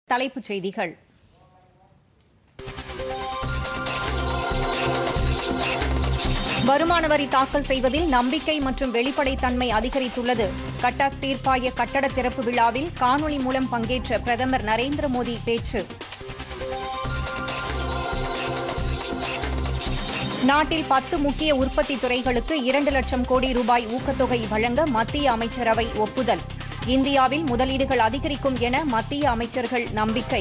தலைப்புச் செய்திகள் வருமான வரி தாக்கல் செய்வதில் நம்பிக்கை மற்றும் வெளிப்படைத்தன்மை அதிகரித்துள்ளது கட்டாக் தீர்ப்பாய கட்டட திறப்பு விழாவில் காணொலி மூலம் பங்கேற்ற பிரதமர் நரேந்திர மோடி பேச்சு நாட்டில் பத்து முக்கிய உற்பத்தி துறைகளுக்கு இரண்டு லட்சம் கோடி ரூபாய் ஊக்கத்தொகை வழங்க மத்திய அமைச்சரவை ஒப்புதல் இந்தியாவில் முதலீடுகள் அதிகரிக்கும் என மத்திய அமைச்சர்கள் நம்பிக்கை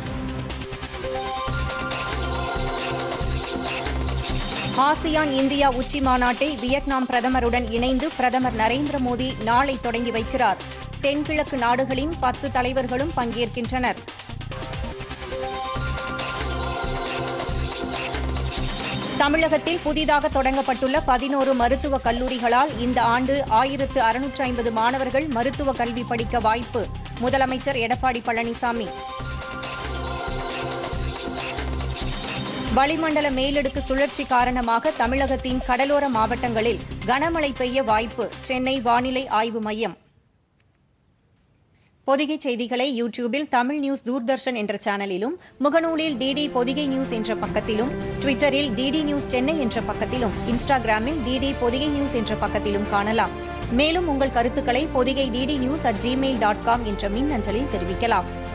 ஆசியான் இந்தியா உச்சி மாநாட்டை வியட்நாம் பிரதமருடன் இணைந்து பிரதமர் நரேந்திர மோடி நாளை தொடங்கி வைக்கிறார் தென்கிழக்கு நாடுகளின் பத்து தலைவர்களும் பங்கேற்கின்றனர் தமிழகத்தில் புதிதாக தொடங்கப்பட்டுள்ள பதினோரு மருத்துவக் கல்லூரிகளால் இந்த ஆண்டு ஆயிரத்து அறுநூற்று ஐம்பது மாணவர்கள் மருத்துவ கல்வி படிக்க வாய்ப்பு முதலமைச்சர் எடப்பாடி பழனிசாமி வளிமண்டல மேலடுக்கு சுழற்சி காரணமாக தமிழகத்தின் கடலோர மாவட்டங்களில் கனமழை பெய்ய வாய்ப்பு சென்னை வானிலை ஆய்வு மையம் பொதிகை செய்திகளை யூடியூபில் தமிழ் நியூஸ் தூர்தர்ஷன் என்ற சேனலிலும் முகநூலில் டிடி பொதிகை நியூஸ் என்ற பக்கத்திலும் ட்விட்டரில் டிடி நியூஸ் சென்னை என்ற பக்கத்திலும் இன்ஸ்டாகிராமில் டிடி பொதிகை நியூஸ் என்ற பக்கத்திலும் காணலாம் மேலும் உங்கள் கருத்துக்களை Podhigai DD news at gmail dot com என்ற மின்னஞ்சலில் தெரிவிக்கலாம்